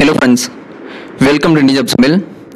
Hello friends, welcome to Nijab Smil.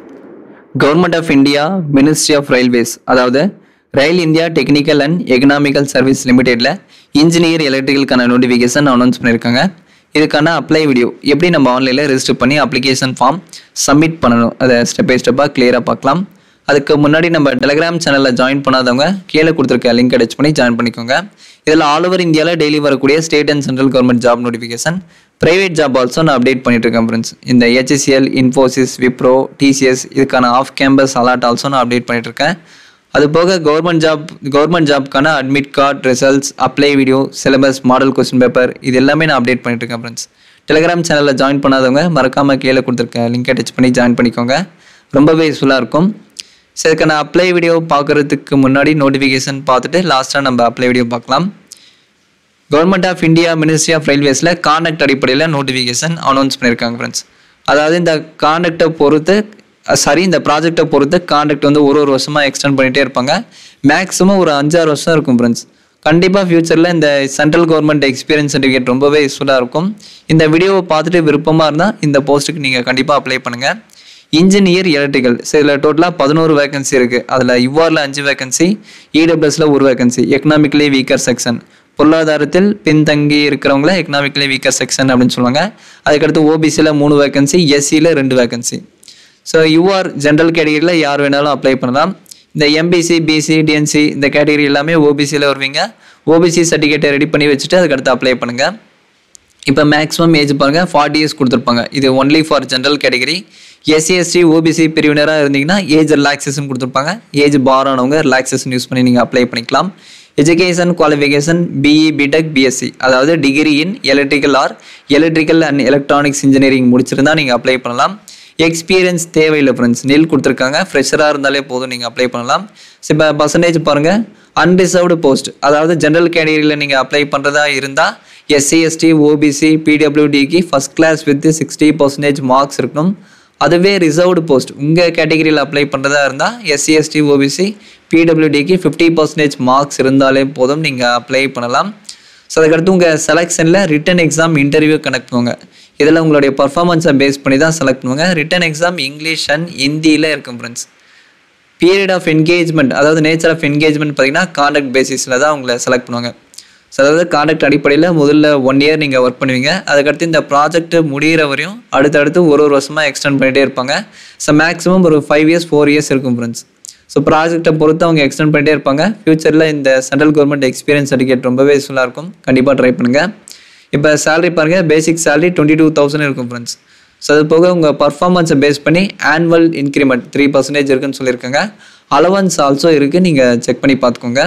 Government of India ministry of railways அதாவது rail India technical and economical service லிமிடெடில் engineer எலக்ட்ரிக்கலுக்கான notification announce பண்ணியிருக்காங்க இதுக்கான apply video எப்படி நம்ம ஆன்லைனில் ரெஜிஸ்டர் பண்ணி அப்ளிகேஷன் ஃபார்ம் சப்மிட் பண்ணணும் அதை ஸ்டெப் பை ஸ்டெப்பாக கிளியராக பார்க்கலாம் அதுக்கு முன்னாடி நம்ம டெலிகிராம் சேனலில் ஜாயின் பண்ணாதவங்க கீழே கொடுத்துருக்க லிங்க் அடிச்சு பண்ணி ஜாயின் பண்ணிக்கோங்க இதில் ஆல் ஓவர் இந்தியாவில் டெய்லி வரக்கூடிய state and central government job notification private job also நான் அப்டேட் பண்ணிட்டு இருக்கேன் ஃப்ரெண்ட்ஸ் இந்த ஹெச்எஸ்சிஎல் இன்ஃபோசிஸ் விப்ரோ டிசிஎஸ் இதுக்கான ஆஃப் கேம்பஸ் அலாட் ஆல்சோ நான் அப்டேட் பண்ணிட்டு இருக்கேன் அது போக கவர்மெண்ட் ஜாப் கவர்மெண்ட் ஜாப்க்கான admit card results apply video syllabus model question paper இது எல்லாமே நான் அப்டேட் பண்ணிட்டு இருக்கேன் ஃப்ரெண்ட்ஸ் டெலிகிராம் சேனலில் ஜாயின் பண்ணாதவங்க மறக்காமல் கீழே கொடுத்துருக்கேன் லிங்க் டச் பண்ணி ஜாயின் பண்ணிக்கோங்க ரொம்பவே யூஸ்ஃபுல்லாக இருக்கும் சரி இதுக்கான அப்ளை வீடியோ பார்க்குறதுக்கு முன்னாடி நோட்டிஃபிகேஷன் பார்த்துட்டு லாஸ்ட்டாக நம்ம அப்ளை வீடியோ பார்க்கலாம் government of India ministry of ரயில்வேஸில் கான்டாக்ட் அடிப்படையில் நோட்டிஃபிகேஷன் அனௌன்ஸ் பண்ணியிருக்காங்க ஃப்ரெண்ட்ஸ் அதாவது இந்த கான்டாக்டை பொறுத்து சாரி இந்த ப்ராஜெக்டை பொறுத்து கான்டாக்ட் வந்து ஒரு ஒரு வருஷமாக எக்ஸ்டெண்ட் பண்ணிகிட்டே இருப்பாங்க மேக்ஸிமம் ஒரு அஞ்சாறு வருஷம் இருக்கும் ஃப்ரெண்ட்ஸ் கண்டிப்பாக ஃப்யூச்சரில் இந்த சென்ட்ரல் கவர்மெண்ட் எக்ஸ்பீரியன்ஸ் சர்டிஃபிகேட் ரொம்பவே யூஸ்ஃபுல்லாக இருக்கும் இந்த வீடியோவை பார்த்துட்டு விருப்பமாக இருந்தால் இந்த போஸ்ட்டுக்கு நீங்கள் கண்டிப்பாக அப்ளை பண்ணுங்கள் இன்ஜினியர் எலக்ட்ரிக்கல் ஸோ இதில் டோட்டலாக பதினோரு வேகன்சி இருக்குது அதில் யூஆரில் அஞ்சு வேகன்சி இடபிள்யூஎஸில் ஒரு வேகன்சி எக்கனாமிக்கலி வீக்கர் செக்ஷன் பொருளாதாரத்தில் பின்தங்கி இருக்கிறவங்கள எக்கனாமிக்கலி வீக்கர் செக்ஷன் அப்படின்னு சொல்லுவாங்க அதுக்கடுத்து ஓபிசியில் மூணு வேகன்சி எஸ்சியில் ரெண்டு வேகன்சி ஸோ யூஆர் ஜென்ரல் கேட்டகரியில் யார் வேணாலும் அப்ளை பண்ணலாம் இந்த எம்பிசி பிசி டிஎன்சி இந்த கேட்டகரி எல்லாமே ஓபிசியில் வருவீங்க ஓபிசி சர்டிஃபிகேட்டை ரெடி பண்ணி வச்சுட்டு அதுக்கடுத்து அப்ளை பண்ணுங்கள் இப்போ மேக்ஸிமம் ஏஜ் பாருங்கள் ஃபார்ட்டி இயர்ஸ் கொடுத்துருப்பாங்க இது only for general category SC ST OBC பிரிவினராக இருந்தீங்கன்னா ஏஜ் ரிலாக்ஸேஷன் கொடுத்துருப்பாங்க ஏஜ் பார் ஆனவங்க ரிலாக்ஸேஷன் யூஸ் பண்ணி நீங்கள் அப்ளை பண்ணிக்கலாம் education qualification BE BTech BSc அதாவது degree in electrical or electrical and electronics engineering முடிச்சிருந்தா நீங்கள் அப்ளை பண்ணலாம் எக்ஸ்பீரியன்ஸ் தேவையில்லை ஃப்ரெண்ட்ஸ் நெல் கொடுத்துருக்காங்க ஃப்ரெஷராக இருந்தாலே போதும் நீங்கள் அப்ளை பண்ணலாம் ஸோ இப்போ பர்சன்டேஜ் பாருங்கள் அன்ரிசர்வ்டு போஸ்ட் அதாவது ஜென்ரல் கேட்டகரியில் நீங்கள் அப்ளை பண்ணுறதா இருந்தால் எஸ்சி எஸ்டி ஓபிசி பிடபிள்யூடிக்கு first class with sixty percentage marks இருக்கணும் அதுவே ரிசர்வ்டு போஸ்ட் உங்கள் கேட்டகரியில் அப்ளை பண்ணுறதா இருந்தால் எஸ்சி எஸ்டி ஓபிசி பிடபிள்யூடிக்கு ஃபிஃப்டி பர்சன்டேஜ் மார்க்ஸ் இருந்தாலே போதும் நீங்கள் அப்ளை பண்ணலாம் ஸோ அதுக்கடுத்து உங்கள் செலெக்ஷனில் ரிட்டன் எக்ஸாம் இன்டர்வியூ கனெக்ட் பண்ணுவாங்க இதில் உங்களுடைய பர்ஃபார்மன்ஸை பேஸ் பண்ணி தான் செலக்ட் பண்ணுவாங்க ரிட்டன் எக்ஸாம் இங்கிலீஷ் அண்ட் ஹிந்தியில் இருக்கும் ஃப்ரெண்ட்ஸ் பீரியட் ஆஃப் என்கேஜ்மெண்ட் அதாவது நேச்சர் ஆஃப் என்கேஜ்மெண்ட் பார்த்தீங்கன்னா கான்டாக்ட் பேசிஸில் தான் உங்களை செலக்ட் பண்ணுவாங்க ஸோ அதாவது கான்டாக்ட் அடிப்படையில் முதல்ல ஒன் இயர் நீங்கள் ஒர்க் பண்ணுவீங்க அதுக்கடுத்து இந்த ப்ராஜெக்ட் முடிகிற வரையும் அடுத்தடுத்து ஒரு ஒரு வருஷமாக எக்ஸ்டெண்ட் பண்ணிகிட்டே இருப்பாங்க ஸோ மேக்ஸிமம் ஒரு ஃபைவ் இயர்ஸ் ஃபோர் இயர்ஸ் இருக்கும் ஃப்ரெண்ட்ஸ் ஸோ ப்ராஜெக்ட்டை பொறுத்து அவங்க எக்ஸ்டெண்ட் பண்ணிட்டே இருப்பாங்க ஃப்யூச்சரில் இந்த சென்ட்ரல் கவர்மெண்ட் எக்ஸ்பீரியன்ஸ் சர்டிஃபிகேட் ரொம்பவே யூஸ்ஃபுல்லாக இருக்கும் கண்டிப்பாக ட்ரை பண்ணுங்கள் இப்போ சேலரி பாருங்கள் basic salary twenty two thousand இருக்கும் ஃப்ரெண்ட்ஸ் ஸோ அது போக உங்கள் பர்ஃபார்மன்ஸை பேஸ் பண்ணி ஆனுவல் இன்க்ரிமெண்ட் த்ரீ பர்சன்டேஜ் இருக்குன்னு சொல்லியிருக்காங்க அலவன்ஸ் ஆல்சோ இருக்குது நீங்கள் செக் பண்ணி பார்த்துக்கோங்க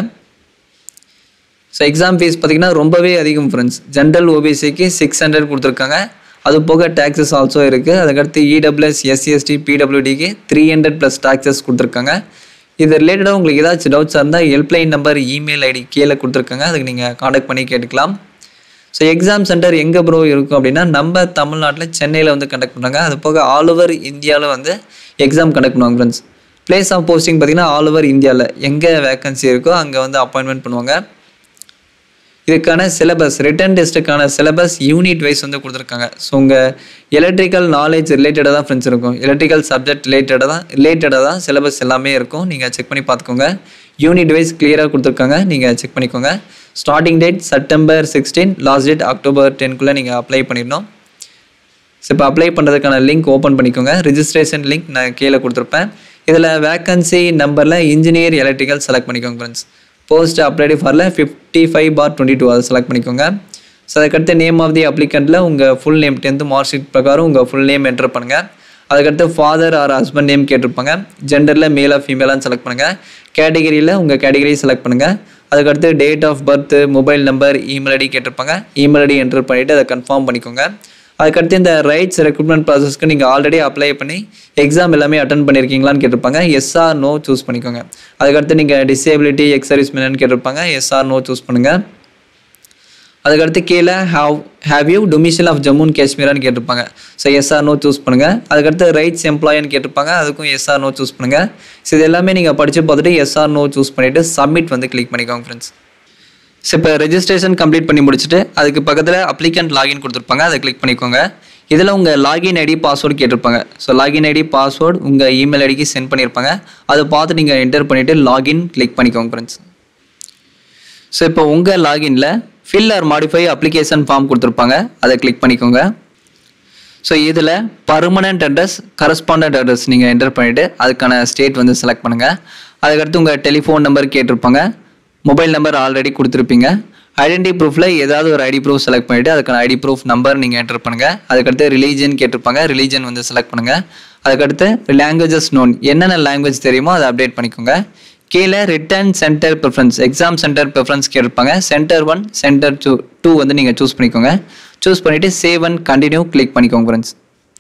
ஸோ எக்ஸாம் ஃபீஸ் பார்த்தீங்கன்னா ரொம்பவே அதிகம் ஃப்ரெண்ட்ஸ் ஜென்ரல் ஓபிசிக்கு சிக்ஸ் ஹண்ட்ரட் கொடுத்துருக்காங்க அது போக டேக்ஸஸ் ஆல்சோ இருக்குது அதுக்கடுத்து இடபிள்யூஎஸ் எஸ்சிஎஸ்டி பிடபிள்யூடிக்கு த்ரீ ஹண்ட்ரட் ப்ளஸ் டேக்ஸஸ் கொடுத்துருக்காங்க இது ரிலேட்டடாக உங்களுக்கு ஏதாச்சும் டவுட்ஸாக இருந்தால் ஹெல்ப்லைன் நம்பர் இமெயில் ஐடி கீழே கொடுத்துருக்காங்க அதுக்கு நீங்கள் காண்டாக்ட் பண்ணி கேட்டுக்கலாம் ஸோ எக்ஸாம் சென்டர் எங்கே ப்ரோ இருக்கும் அப்படின்னா நம்ம தமிழ்நாட்டில் சென்னையில் வந்து கண்டக்ட் பண்ணுறாங்க அது போக ஆல் ஓவர் இந்தியாவில் வந்து எக்ஸாம் கண்டக்ட் பண்ணுவாங்க ஃப்ரெண்ட்ஸ் பிளேஸ் ஆஃப் போஸ்டிங் பார்த்தீங்கன்னா ஆல் ஓவர் இந்தியாவில் எங்கே வேக்கன்சி இருக்கோ அங்கே வந்து அப்பாயின்மெண்ட் பண்ணுவாங்க இதுக்கான சிலபஸ் ரிட்டன் டெஸ்ட்டுக்கான சிலபஸ் யூனிட் வைஸ் வந்து கொடுத்துருக்காங்க ஸோ உங்கள் எலக்ட்ரிக்கல் நாலேஜ் ரிலேட்டடாக தான் ஃப்ரெண்ட்ஸ் இருக்கும் எலக்ட்ரிக்கல் சப்ஜெக்ட் ரிலேட்டடாக தான் ரிலேட்டடாக தான் சிலபஸ் எல்லாமே இருக்கும் நீங்கள் செக் பண்ணி பார்த்துக்கோங்க யூனிட் வைஸ் கிளியராக கொடுத்துருக்காங்க நீங்கள் செக் பண்ணிக்கோங்க starting date September sixteen last date October டென்க்குள்ளே நீங்கள் அப்ளை பண்ணிடணும் ஸோ இப்போ அப்ளை பண்ணுறதுக்கான லிங்க் ஓப்பன் பண்ணிக்கோங்க ரிஜிஸ்ட்ரேஷன் லிங்க் நான் கீழே கொடுத்துருப்பேன் இதில் வேக்கன்சி நம்பரில் இன்ஜினியர் எலக்ட்ரிக்கல் செலக்ட் பண்ணிக்கோங்க ஃப்ரெண்ட்ஸ் போஸ்ட் அப்ளைடு ஃபாரில் fifty five bar twenty two அதை செலக்ட் பண்ணிக்கோங்க ஸோ அதுக்கடுத்து நேம் ஆஃப் தி அப்ளிகண்ட்டில் உங்கள் full name tenth mark sheet பிரகாரம் உங்கள் ஃபுல் நேம் என்டர் பண்ணுங்கள் அதுக்கடுத்து ஃபாதர் ஆர் ஹஸ்பண்ட் நேம் கேட்டிருப்பாங்க ஜெண்டரில் மேலாக ஃபீமேலான்னு செலக்ட் பண்ணுங்கள் கேட்டகிரியில் உங்கள் கேட்டகிரி செலக்ட் பண்ணுங்கள் அதுக்கடுத்து date of birth mobile number email ID கேட்டிருப்பாங்க இமெயில் ஐடி என்டர் பண்ணிவிட்டு அதை கன்ஃபார்ம் பண்ணிக்கோங்க அதுக்கடுத்து இந்த ரைட்ஸ் ரெக்ரூட்மெண்ட் ப்ராசஸ்க்கு நீங்கள் ஆல்ரெடி அப்ளை பண்ணி எக்ஸாம் எல்லாமே அட்டன் பண்ணியிருக்கீங்களான்னு கேட்டிருப்பாங்க எஸ்ஆர் நோ சூஸ் பண்ணிக்கோங்க அதுக்கடுத்து நீங்கள் டிசேபிலிட்டி எக்ஸ் சர்வீஸ் மேனு கேட்டிருப்பாங்க எஸ்ஆர் நோ சூஸ் பண்ணுங்கள் அதுக்கடுத்து கீழே have have you domicile of Jammu and காஷ்மீரான்னு கேட்டிருப்பாங்க ஸோ எஸ்ஆர் நோ சூஸ் பண்ணுங்கள் அதுக்கடுத்து ரைட்ஸ் எம்ப்ளாயின்னு கேட்டிருப்பாங்க அதுக்கும் எஸ்ஆர் நோ சூஸ் பண்ணுங்கள் ஸோ இது எல்லாமே நீங்கள் படித்து பார்த்துட்டு எஸ்ஆர் நோ சூஸ் பண்ணிவிட்டு சப்மிட் வந்து கிளிக் பண்ணிக்கோங்க ஃப்ரெண்ட்ஸ் ஸோ இப்போ ரெஜிஸ்ட்ரேஷன் கம்ப்ளீட் பண்ணி முடிச்சுட்டு அதுக்கு பக்கத்தில் அப்ளிகண்ட் லாகின் கொடுத்துருப்பாங்க அதை கிளிக் பண்ணிக்கோங்க இதில் உங்கள் லாகின் ஐடி பாஸ்வேர்டு கேட்டிருப்பாங்க ஸோ லாகின் ஐடி பாஸ்வேர்டு உங்கள் இமெயில் ஐடிக்கு சென்ட் பண்ணியிருப்பாங்க அதை பார்த்து நீங்கள் என்டர் பண்ணிவிட்டு லாகின் கிளிக் பண்ணிக்கோங்க ஃப்ரெண்ட்ஸ் ஸோ இப்போ உங்கள் லாகின்ல fill or modify application form கொடுத்துருப்பாங்க அதை கிளிக் பண்ணிக்கோங்க ஸோ இதில் பர்மனண்ட் அட்ரஸ் கரஸ்பாண்டன்ட் அட்ரஸ் நீங்கள் என்டர் பண்ணிவிட்டு அதுக்கான ஸ்டேட் வந்து செலக்ட் பண்ணுங்கள் அதுக்கடுத்து உங்கள் டெலிஃபோன் நம்பர் கேட்டிருப்பாங்க மொபைல் நம்பர் ஆல்ரெடி கொடுத்துருப்பீங்க ஐடென்டி ப்ரூஃபில் ஏதாவது ஒரு ஐடி ப்ரூஃப் செலக்ட் பண்ணிவிட்டு அதுக்கான ஐடி ப்ரூஃப் நம்பர் நீங்கள் என்டர் பண்ணுங்கள் அதுக்கடுத்து ரிலீஜன் கேட்டிருப்பாங்க ரிலீஜன் வந்து செலக்ட் பண்ணுங்கள் அதுக்கடுத்து லாங்குவேஜஸ் நோன் என்னென்ன லாங்குவேஜ் தெரியுமோ அதை அப்டேட் பண்ணிக்கோங்க கீழே return centre preference exam centre preference கேட்டிருப்பாங்க centre one centre two two வந்து நீங்கள் சூஸ் பண்ணிக்கோங்க சூஸ் பண்ணிவிட்டு சேவ் அண்ட் கண்டினியூ கிளிக் பண்ணிக்கோங்க ஃப்ரெண்ட்ஸ்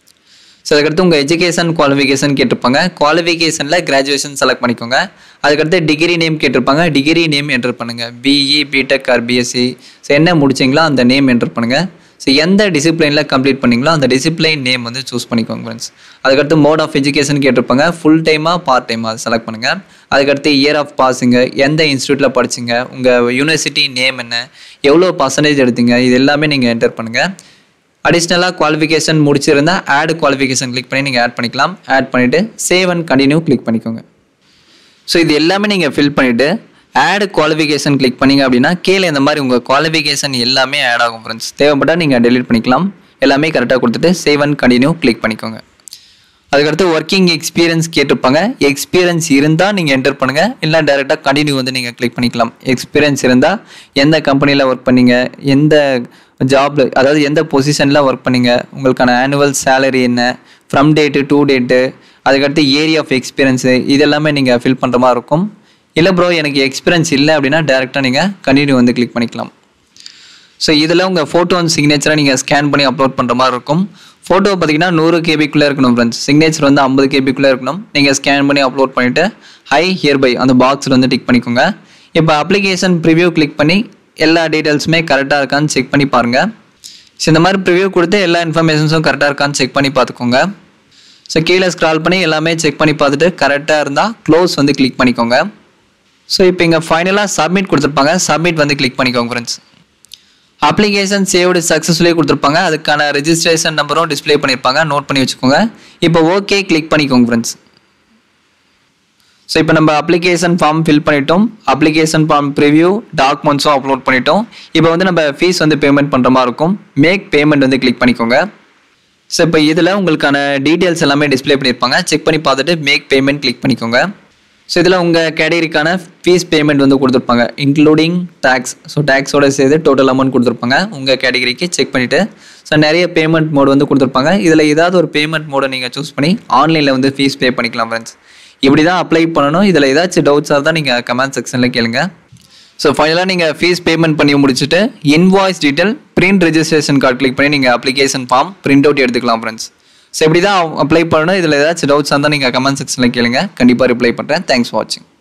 ஸோ அதுக்கடுத்து உங்கள் எஜுகேஷன் குவாலிஃபிகேஷன் கேட்டிருப்பாங்க குவாலிஃபிகேஷனில் கிராஜுவேஷன் செலக்ட் பண்ணிக்கோங்க அதுக்கடுத்து டிகிரி நேம் கேட்டிருப்பாங்க டிகிரி நேம் என்டர் பண்ணுங்கள் BE BTech or BSc so என்ன முடிச்சிங்களோ அந்த நேம் என்டர் பண்ணுங்கள் ஸோ எந்த டிசிப்ளினில் கம்ப்ளீட் பண்ணீங்களோ அந்த டிசிப்ளின் நேம் வந்து சூஸ் பண்ணிக்கோங்க ஃப்ரெண்ட்ஸ் அதுக்கடுத்து மோட் ஆஃப் எஜுகேஷன் கேட்டிருப்பாங்க ஃபுல் டைமாக பார்ட் டைமாக அதை செலக்ட் பண்ணுங்கள் அதுக்கடுத்து இயர் ஆஃப் பாஸுங்க எந்த இன்ஸ்டியூட்டில் படிச்சிங்க உங்கள் யூனிவர்சிட்டி நேம் என்ன எவ்வளோ பர்சன்டேஜ் எடுத்தீங்க இது எல்லாமே நீங்கள் என்டர் பண்ணுங்கள் அடிஷ்னலாக குவாலிஃபிகேஷன் முடிச்சிருந்தா ஆட் குவாலிஃபிகேஷன் கிளிக் பண்ணி நீங்கள் ஆட் பண்ணிக்கலாம் ஆட் பண்ணிவிட்டு சேவ் அண்ட் கண்டினியூ கிளிக் பண்ணிக்கோங்க ஸோ இது எல்லாமே நீங்கள் ஃபில் பண்ணிவிட்டு ஆட் குவாலிஃபிகேஷன் கிளிக் பண்ணீங்க அப்படின்னா கீழே இந்த மாதிரி உங்கள் குவாலிஃபிகேஷன் எல்லாமே ஆட் ஆகும் ஃப்ரெண்ட்ஸ் தேவைப்பட்டால் நீங்கள் டெலீட் பண்ணிக்கலாம் எல்லாமே கரெக்டாக கொடுத்துட்டு சேவ் அண்ட் கண்டினியூ கிளிக் பண்ணிக்கோங்க அதுக்கடுத்து ஒர்க்கிங் எக்ஸ்பீரியன்ஸ் கேட்டிருப்பாங்க எக்ஸ்பீரியன்ஸ் இருந்தால் நீங்கள் என்டர் பண்ணுங்கள் இல்லை டேரெக்டாக கண்டினியூ வந்து நீங்கள் கிளிக் பண்ணிக்கலாம் எக்ஸ்பீரியன்ஸ் இருந்தால் எந்த கம்பெனியில் ஒர்க் பண்ணீங்க எந்த ஜாப்ல அதாவது எந்த பொசிஷனில் ஒர்க் பண்ணீங்க உங்களுக்கான ஆனுவல் சேலரி என்ன ஃப்ரம் டேட்டு டூ டேட்டு அதுக்கடுத்து ஏரியா ஆஃப் எக்ஸ்பீரியன்ஸு இதெல்லாமே நீங்கள் ஃபில் பண்ணுற மாதிரி இருக்கும் இல்லை ப்ரோ எனக்கு எக்ஸ்பீரியன்ஸ் இல்லை அப்படின்னா டேரெக்டாக நீங்கள் கண்டினியூ வந்து கிளிக் பண்ணிக்கலாம் ஸோ இதில் உங்கள் ஃபோட்டோ அண்ட் சிக்னேச்சரை நீங்கள் ஸ்கேன் பண்ணி அப்லோட் பண்ணுற மாதிரி இருக்கும் ஃபோட்டோ பார்த்தீங்கன்னா நூறு கேபிக்குள்ளே இருக்கணும் ஃப்ரெண்ட்ஸ் சிக்னேச்சர் வந்து ஐம்பது கேபிக்குள்ளே இருக்கணும் நீங்கள் ஸ்கேன் பண்ணி அப்லோட் பண்ணிவிட்டு ஹை ஹியர்பை அந்த பாக்ஸில் வந்து டிக் பண்ணிக்கோங்க இப்போ அப்ளிகேஷன் ப்ரிவ்யூ கிளிக் பண்ணி எல்லா டீட்டெயில்ஸுமே கரெக்டாக இருக்கான்னு செக் பண்ணி பாருங்கள் ஸோ இந்த மாதிரி ப்ரிவ்யூ கொடுத்து எல்லா இன்ஃபர்மேஷன்ஸும் கரெக்டாக இருக்கான்னு செக் பண்ணி பார்த்துக்கோங்க ஸோ கீழே ஸ்க்ரால் பண்ணி எல்லாமே செக் பண்ணி பார்த்துட்டு கரெக்டாக இருந்தால் க்ளோஸ் வந்து கிளிக் பண்ணிக்கோங்க ஸோ இப்போ இங்கே ஃபைனலாக சப்மிட் கொடுத்துருப்பாங்க சப்மிட் வந்து கிளிக் பண்ணிக்கோங்க ஃப்ரெண்ட்ஸ் அப்ளிகேஷன் சேவ்டு சக்ஸஸ்ஃபுல்லி கொடுத்துருப்பாங்க அதுக்கான ரெஜிஸ்ட்ரேஷன் நம்பரும் டிஸ்ப்ளே பண்ணியிருப்பாங்க நோட் பண்ணி வச்சுக்கோங்க இப்போ ஓகே கிளிக் பண்ணிக்கோங்க ஃப்ரெண்ட்ஸ் ஸோ இப்போ நம்ம அப்ளிகேஷன் ஃபார்ம் ஃபில் பண்ணிட்டோம் அப்ளிகேஷன் ஃபார்ம் ப்ரிவ்யூ டாக்குமெண்ட்ஸும் அப்லோட் பண்ணிட்டோம் இப்போ வந்து நம்ம ஃபீஸ் வந்து பேமெண்ட் பண்ணுற மாதிரி இருக்கும் மேக் பேமெண்ட் வந்து கிளிக் பண்ணிக்கோங்க ஸோ இப்போ இதில் உங்களுக்கான டீட்டெயில்ஸ் எல்லாமே டிஸ்ப்ளே பண்ணியிருப்பாங்க செக் பண்ணி பார்த்துட்டு மேக் பேமெண்ட் கிளிக் பண்ணிக்கோங்க ஸோ இதில் உங்கள் கேட்டகரிக்கான ஃபீஸ் பேமெண்ட் வந்து கொடுத்துருப்பாங்க இன்க்ளூடிங் டேக்ஸ் ஸோ டேக்ஸோட சேர்த்து டோட்டல் அமௌண்ட் கொடுத்துருப்பாங்க உங்கள் கேட்டகரிக்கு செக் பண்ணிவிட்டு ஸோ நிறைய பேமெண்ட் மோடு வந்து கொடுத்துருப்பாங்க இதில் ஏதாவது ஒரு பேமெண்ட் மோடை நீங்கள் சூஸ் பண்ணி ஆன்லைனில் வந்து ஃபீஸ் பே பண்ணிக்கலாம் ஃப்ரெண்ட்ஸ் இப்படி தான் அப்ளை பண்ணணும் இதில் ஏதாச்சும் டவுட்ஸாக தான் நீங்கள் கமெண்ட் செக்ஷனில் கேளுங்க ஸோ ஃபைனலாக நீங்கள் ஃபீஸ் பேமெண்ட் பண்ணி முடிச்சுட்டு invoice detail print registration card click பண்ணி நீங்கள் அப்ளிகேஷன் ஃபார்ம் பிரிண்ட் அவுட் எடுத்துக்கலாம் ஃப்ரெண்ட்ஸ் ஸோ இப்படி தான் அப்ளை பண்ணணும் இதில் ஏதாச்சும் டவுட்ஸ் இருந்தால் நீங்கள் கமெண்ட் செக்ஷனில் கேளுங்க கண்டிப்பாக ரிப்ளை பண்ணுறேன் தேங்க்ஸ் ஃபார் வாட்சிங்